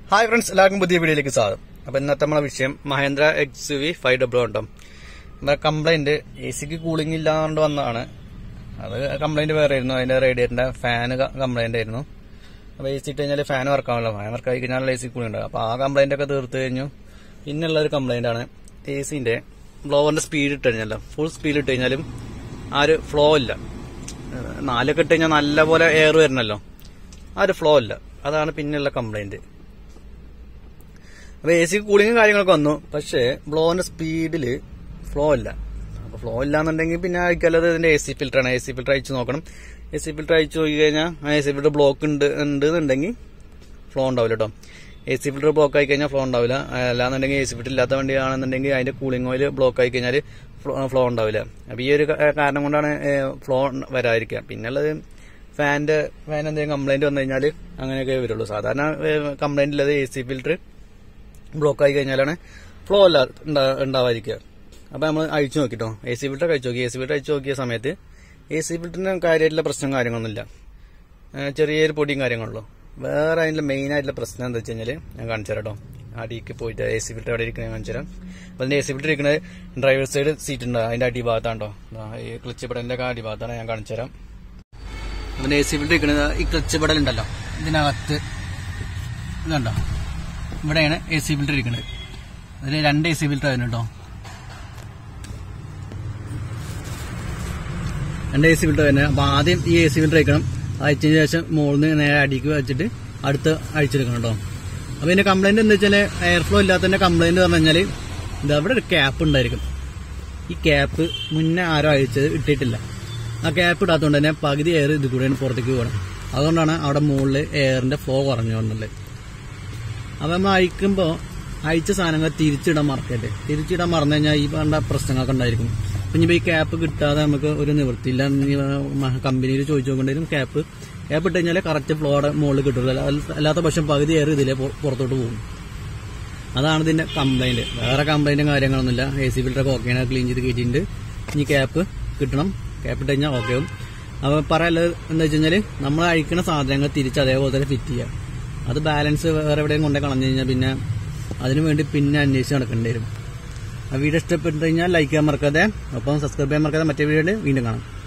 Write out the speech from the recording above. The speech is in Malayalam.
ഹായ് ഫ്രണ്ട്സ് എല്ലാവർക്കും പുതിയ വീഡിയോയിലേക്ക് സ്വാഗതം അപ്പൊ ഇന്നത്തെ നമ്മളെ വിഷയം Mahindra X V five W ഉണ്ടോ നമ്മുടെ കംപ്ലൈന്റ് എ സിക്ക് കൂളിംഗ് ഇല്ലാണ്ട് വന്നതാണ് അത് കംപ്ലൈന്റ് വേറെ ആയിരുന്നു അതിന്റെ റേഡിയേറ്ററിന്റെ ഫാന് കംപ്ലൈന്റ് ആയിരുന്നു അപ്പൊ എ സി ഇട്ട് കഴിഞ്ഞാൽ ഫാൻ വർക്കാണല്ലോ ഫാൻ വർക്ക് ആയി കഴിഞ്ഞാൽ എ സി കൂളിംഗ് ഉണ്ടാകും അപ്പൊ ആ കംപ്ലൈന്റ് ഒക്കെ തീർത്ത് കഴിഞ്ഞു പിന്നെയുള്ള ഒരു കംപ്ലൈന്റ് ആണ് എ സിന്റെ ബ്ലോവറിന്റെ സ്പീഡ് ഇട്ട് കഴിഞ്ഞാൽ ഫുൾ സ്പീഡ് ഇട്ട് കഴിഞ്ഞാലും ആ ഒരു ഫ്ലോ ഇല്ല ഏഹ് നാലൊക്കെ ഇട്ട് കഴിഞ്ഞാൽ നല്ല പോലെ എയർ വരണല്ലോ ആ ഒരു ഫ്ലോ ഇല്ല അതാണ് പിന്നെയുള്ള കംപ്ലൈന്റ് അപ്പൊ എ സി കൂളിംഗ് കാര്യങ്ങളൊക്കെ വന്നു പക്ഷേ ബ്ലോന്റെ സ്പീഡില് ഫ്ലോ ഇല്ല അപ്പൊ ഫ്ലോ ഇല്ലാന്നുണ്ടെങ്കിൽ പിന്നെ അയക്കല്ലത് ഇതിന്റെ എ സി ഫിൽറ്റർ ആണ് എ സി ഫിൽറ്റർ അയച്ചു നോക്കണം എ സി ഫിൽറ്റർ അയച്ചു നോക്കി കഴിഞ്ഞാൽ ആ എ സി ഫിൽറ്റർ ബ്ലോക്ക് ഉണ്ട് ഉണ്ടെന്നുണ്ടെങ്കിൽ ഫ്ലോ ഉണ്ടാവില്ല കേട്ടോ എ സി ഫിൽറ്റർ ബ്ലോക്ക് ആയി കഴിഞ്ഞാൽ ഫ്ലോ ഉണ്ടാവില്ല അല്ലാന്നുണ്ടെങ്കിൽ എ സി ഫിൽറ്റർ ഇല്ലാത്ത വണ്ടിയാണെന്നുണ്ടെങ്കിൽ അതിന്റെ കൂളിംഗ് ഓയിൽ ബ്ലോക്ക് ആയി കഴിഞ്ഞാൽ ഫ്ലോ ഉണ്ടാവില്ല അപ്പൊ ഈ ഒരു ക- കാരണം കൊണ്ടാണ് ഫ്ലോ വരാതിരിക്കുക പിന്നുള്ളത് ഫാന്റെ ഫാൻ എന്തെങ്കിലും കംപ്ലൈന്റ് വന്നു കഴിഞ്ഞാൽ അങ്ങനെയൊക്കെ വരുള്ളൂ സാധാരണ കംപ്ലൈന്റ് ഇല്ലാതെ എ സി ഫിൽറ്റർ ബ്ലോക്ക് ആയി കഴിഞ്ഞാലാണ് ഫ്ലോ അല്ല ഉണ്ടാ- ഉണ്ടാവാതിരിക്കുക അപ്പൊ നമ്മൾ അഴിച്ചു നോക്കിട്ടോ എ സി ഫിൽറ്റർ അഴിച്ചു നോക്കി എ സി ഫിൽറ്റർ അഴിച്ചു നോക്കിയ സമയത്ത് എ സി ഫിൽറ്ററിന് കാര്യമായിട്ടുള്ള പ്രശ്നം കാര്യങ്ങളൊന്നുമില്ല ഏഹ് ചെറിയൊരു പൊടിയും കാര്യങ്ങളുള്ളൂ വേറെ അതിന്റെ മെയിൻ ആയിട്ടുള്ള പ്രശ്നം എന്താ വെച്ച് കഴിഞ്ഞാല് ഞാൻ കാണിച്ചു തരാം കേട്ടോ അടിക്ക് പോയിട്ട് എ സി ഫിൽറ്റർ അവിടെ ഇരിക്കുന്നത് കാണിച്ചു തരാം അപ്പൊ അതിന്റെ എ സി ഫിൽറ്റർ ഇരിക്കുന്നത് ഡ്രൈവർ സൈഡ് സീറ്റ് ഉണ്ട് അതിന്റെ അടിഭാഗത്താണ് കേട്ടോ ദാ ഈ ക്ലച്ച് ബട്ടന്റെ ഒക്കെ അടിഭാഗത്താണ് ഞാൻ കാണിച്ചു തരാം അതിന്റെ എ സി ഫിൽറ്റർ ഇരിക്കുന്നത് ഈ ക്ലച്ച് ബട്ടൽ ഉണ്ടല്ലോ ഇതിനകത്ത് ഇതുണ്ടോ ഇവിടെയാണ് എ സി ഫിൽറ്റർ ഇരിക്കുന്നത് അതിൽ രണ്ട് എ സി ഫിൽറ്റർ അതിന് കേട്ടോ രണ്ട് എ സി ഫിൽറ്റർ തന്നെ അപ്പൊ ആദ്യം ഈ എ സി ഫിൽറ്റർ അയക്കണം അയച്ചതിന് ശേഷം മുകളിൽ നിന്ന് നേരെ അടിക്ക് വെച്ചിട്ട് അടുത്ത് അഴിച്ചെടുക്കണം കേട്ടോ അപ്പൊ ഇതിന്റെ കംപ്ലൈന്റ് എന്താ വെച്ചാൽ എയർ ഫ്ലോ ഇല്ലാത്തതിന്റെ കംപ്ലൈന്റ് പറഞ്ഞു കഴിഞ്ഞാൽ ഇത് അവിടെ ഒരു ക്യാപ്പ് ഉണ്ടായിരിക്കും ഈ ക്യാപ്പ് മുന്നേ ആരോ അഴിച്ചത് ഇട്ടിട്ടില്ല ആ ക്യാപ്പ് ഇടാത്തതുകൊണ്ട് തന്നെ പകുതി എയർ ഇത് കൂടെയാണ് പുറത്തേക്ക് പോകണം അതുകൊണ്ടാണ് അവിടെ മുകളിൽ എയറിന്റെ ഫ്ലോ കുറഞ്ഞുകൊണ്ടുള്ളത് അപ്പൊ നമ്മൾ അഴിക്കുമ്പോൾ അഴിച്ച സാധനങ്ങൾ തിരിച്ചിടാൻ മറക്കല്ലേ തിരിച്ചിടാൻ മറന്നു കഴിഞ്ഞാൽ ഈ പറഞ്ഞ പ്രശ്നങ്ങളൊക്കെ ഉണ്ടായിരിക്കും പിന്നെ ഇപ്പൊ ഈ ക്യാപ്പ് കിട്ടാതെ നമുക്ക് ഒരു നിവൃത്തിയില്ല കമ്പനിയിൽ ചോദിച്ചു നോക്കേണ്ടി ക്യാപ്പ് ക്യാപ്പ് ഇട്ട് കഴിഞ്ഞാൽ കറക്റ്റ് ഫ്ലോയുടെ മുകളിൽ കിട്ടുള്ളൂ അല്ല- അല്ലാത്ത പക്ഷം പകുതി എയർ ഇതിലെ പൊ- പുറത്തോട്ട് പോകും അതാണ് ഇതിന്റെ കംപ്ലൈന്റ് വേറെ കംപ്ലൈന്റും കാര്യങ്ങളൊന്നുമില്ല എ സി ഫിൽറ്റർ ഒക്കെ ഓക്കെയാണ് ക്ലീൻ ചെയ്ത് കയറ്റിയിട്ടുണ്ട് ഇനി ക്യാപ്പ് കിട്ടണം ക്യാപ്പ് ഇട്ട് കഴിഞ്ഞാൽ ഓക്കെ ആവും അപ്പൊ പറയാനുള്ളത് എന്താ വെച്ച് കഴിഞ്ഞാല് നമ്മൾ അഴിക്കുന്ന സാധനങ്ങൾ തിരിച്ച് അതേപോലെ തന്നെ ഫിറ്റ് ചെയ്യാം അത് ബാലൻസ് വേറെ എവിടെയും കൊണ്ടേ കളഞ്ഞു കഴിഞ്ഞാൽ പിന്നെ അതിനു വേണ്ടി പിന്നെ അന്വേഷിച്ച് നടക്കേണ്ടി വരും ആ വീഡിയോ ഇഷ്ടപ്പെട്ടു കഴിഞ്ഞാൽ ലൈക്ക് ചെയ്യാൻ മറക്കാതെ ഒപ്പം സബ്സ്ക്രൈബ് ചെയ്യാൻ മറക്കാതെ മറ്റേ വീഡിയോ വീണ്ടും കാണാം